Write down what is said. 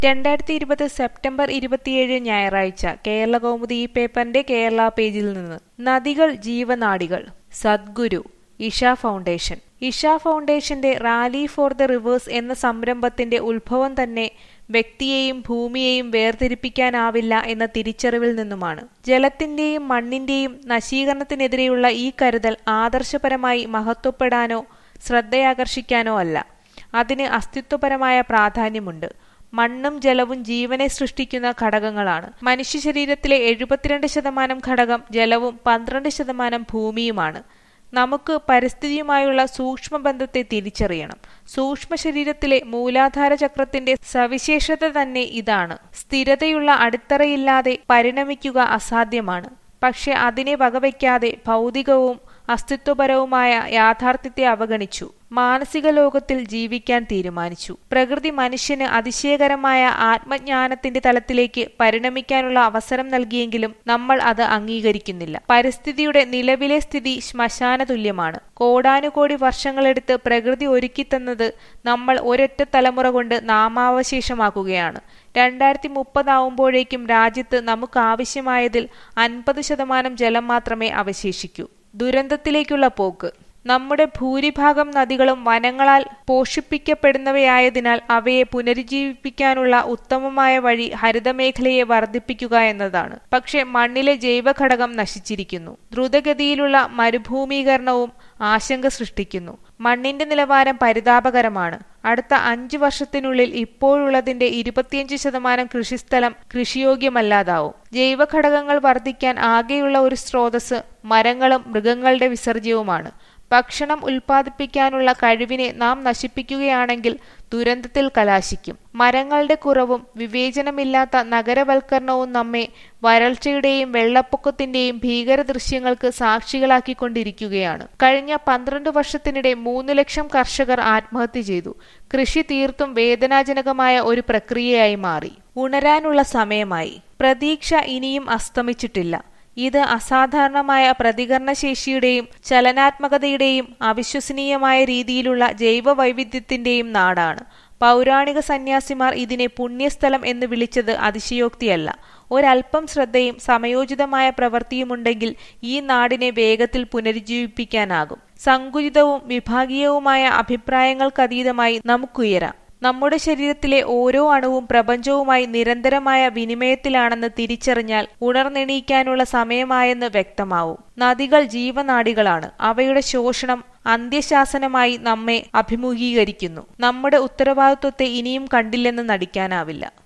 രണ്ടായിരത്തി ഇരുപത് സെപ്റ്റംബർ ഇരുപത്തിയേഴ് ഞായറാഴ്ച കേരള കൗമുദി ഈ പേപ്പറിന്റെ കേരള പേജിൽ നിന്ന് നദികൾ ജീവനാഡികൾ സദ്ഗുരു ഇഷ ഫൗണ്ടേഷൻ ഇഷ ഫൗണ്ടേഷന്റെ റാലി ഫോർ ദ റിവേഴ്സ് എന്ന സംരംഭത്തിന്റെ ഉത്ഭവം തന്നെ വ്യക്തിയെയും ഭൂമിയെയും വേർതിരിപ്പിക്കാനാവില്ല എന്ന തിരിച്ചറിവിൽ നിന്നുമാണ് ജലത്തിന്റെയും മണ്ണിന്റെയും നശീകരണത്തിനെതിരെയുള്ള ഈ കരുതൽ ആദർശപരമായി മഹത്വപ്പെടാനോ ശ്രദ്ധയാകർഷിക്കാനോ അല്ല അതിന് അസ്തിത്വപരമായ പ്രാധാന്യമുണ്ട് മണ്ണും ജലവും ജീവനെ സൃഷ്ടിക്കുന്ന ഘടകങ്ങളാണ് മനുഷ്യ ശരീരത്തിലെ എഴുപത്തിരണ്ട് ശതമാനം ഘടകം ജലവും പന്ത്രണ്ട് ശതമാനം ഭൂമിയുമാണ് നമുക്ക് പരിസ്ഥിതിയുമായുള്ള സൂക്ഷ്മ ബന്ധത്തെ തിരിച്ചറിയണം സൂക്ഷ്മ ശരീരത്തിലെ മൂലാധാര ചക്രത്തിന്റെ സവിശേഷത തന്നെ ഇതാണ് സ്ഥിരതയുള്ള അടിത്തറയില്ലാതെ പരിണമിക്കുക അസാധ്യമാണ് പക്ഷെ അതിനെ വകവയ്ക്കാതെ ഭൗതികവും അസ്തിത്വപരവുമായ യാഥാർത്ഥ്യത്തെ അവഗണിച്ചു മാനസിക ലോകത്തിൽ ജീവിക്കാൻ തീരുമാനിച്ചു പ്രകൃതി മനുഷ്യന് അതിശയകരമായ ആത്മജ്ഞാനത്തിന്റെ തലത്തിലേക്ക് പരിണമിക്കാനുള്ള അവസരം നൽകിയെങ്കിലും നമ്മൾ അത് അംഗീകരിക്കുന്നില്ല പരിസ്ഥിതിയുടെ നിലവിലെ സ്ഥിതി ശ്മശാന തുല്യമാണ് കോടാനുകോടി വർഷങ്ങളെടുത്ത് പ്രകൃതി ഒരുക്കിത്തന്നത് നമ്മൾ ഒരൊറ്റ തലമുറ കൊണ്ട് നാമാവശേഷമാക്കുകയാണ് രണ്ടായിരത്തി മുപ്പതാവുമ്പോഴേക്കും രാജ്യത്ത് നമുക്ക് ആവശ്യമായതിൽ അൻപത് ശതമാനം ജലം മാത്രമേ അവശേഷിക്കൂ ദുരന്തത്തിലേക്കുള്ള പോക്ക് നമ്മുടെ ഭൂരിഭാഗം നദികളും വനങ്ങളാൽ പോഷിപ്പിക്കപ്പെടുന്നവയായതിനാൽ അവയെ പുനരുജ്ജീവിപ്പിക്കാനുള്ള ഉത്തമമായ വഴി ഹരിതമേഖലയെ വർദ്ധിപ്പിക്കുക എന്നതാണ് പക്ഷെ മണ്ണിലെ ജൈവഘടകം നശിച്ചിരിക്കുന്നു ദ്രുതഗതിയിലുള്ള മരുഭൂമീകരണവും ആശങ്ക സൃഷ്ടിക്കുന്നു മണ്ണിന്റെ നിലവാരം പരിതാപകരമാണ് അടുത്ത അഞ്ചു വർഷത്തിനുള്ളിൽ ഇപ്പോഴുള്ളതിന്റെ ഇരുപത്തിയഞ്ച് ശതമാനം കൃഷിസ്ഥലം കൃഷിയോഗ്യമല്ലാതാവും ജൈവഘടകങ്ങൾ വർദ്ധിക്കാൻ ആകെയുള്ള ഒരു സ്രോതസ് മരങ്ങളും മൃഗങ്ങളുടെ വിസർജ്യവുമാണ് ഭക്ഷണം ഉൽപ്പാദിപ്പിക്കാനുള്ള കഴിവിനെ നാം നശിപ്പിക്കുകയാണെങ്കിൽ ദുരന്തത്തിൽ കലാശിക്കും മരങ്ങളുടെ കുറവും വിവേചനമില്ലാത്ത നഗരവൽക്കരണവും നമ്മെ വരൾച്ചയുടെയും വെള്ളപ്പൊക്കത്തിന്റെയും ഭീകര ദൃശ്യങ്ങൾക്ക് സാക്ഷികളാക്കിക്കൊണ്ടിരിക്കുകയാണ് കഴിഞ്ഞ പന്ത്രണ്ട് വർഷത്തിനിടെ മൂന്ന് ലക്ഷം കർഷകർ ആത്മഹത്യ ചെയ്തു കൃഷി തീർത്തും വേദനാജനകമായ ഒരു പ്രക്രിയയായി മാറി ഉണരാനുള്ള സമയമായി പ്രതീക്ഷ ഇനിയും അസ്തമിച്ചിട്ടില്ല ഇത് അസാധാരണമായ പ്രതികരണശേഷിയുടെയും ചലനാത്മകതയുടെയും അവിശ്വസനീയമായ രീതിയിലുള്ള ജൈവ വൈവിധ്യത്തിന്റെയും നാടാണ് പൗരാണിക സന്യാസിമാർ ഇതിനെ പുണ്യസ്ഥലം എന്ന് വിളിച്ചത് അതിശയോക്തിയല്ല ഒരല്പം ശ്രദ്ധയും സമയോചിതമായ പ്രവൃത്തിയുമുണ്ടെങ്കിൽ ഈ നാടിനെ വേഗത്തിൽ പുനരുജ്ജീവിപ്പിക്കാനാകും സങ്കുചിതവും വിഭാഗീയവുമായ അഭിപ്രായങ്ങൾക്കതീതമായി നമുക്കുയരാം നമ്മുടെ ശരീരത്തിലെ ഓരോ അണുവും പ്രപഞ്ചവുമായി നിരന്തരമായ വിനിമയത്തിലാണെന്ന് തിരിച്ചറിഞ്ഞാൽ ഉണർന്നെണീക്കാനുള്ള സമയമായെന്ന് വ്യക്തമാവും നദികൾ ജീവനാഡികളാണ് അവയുടെ ശോഷണം അന്ത്യശാസനമായി നമ്മെ അഭിമുഖീകരിക്കുന്നു നമ്മുടെ ഉത്തരവാദിത്വത്തെ ഇനിയും കണ്ടില്ലെന്ന് നടിക്കാനാവില്ല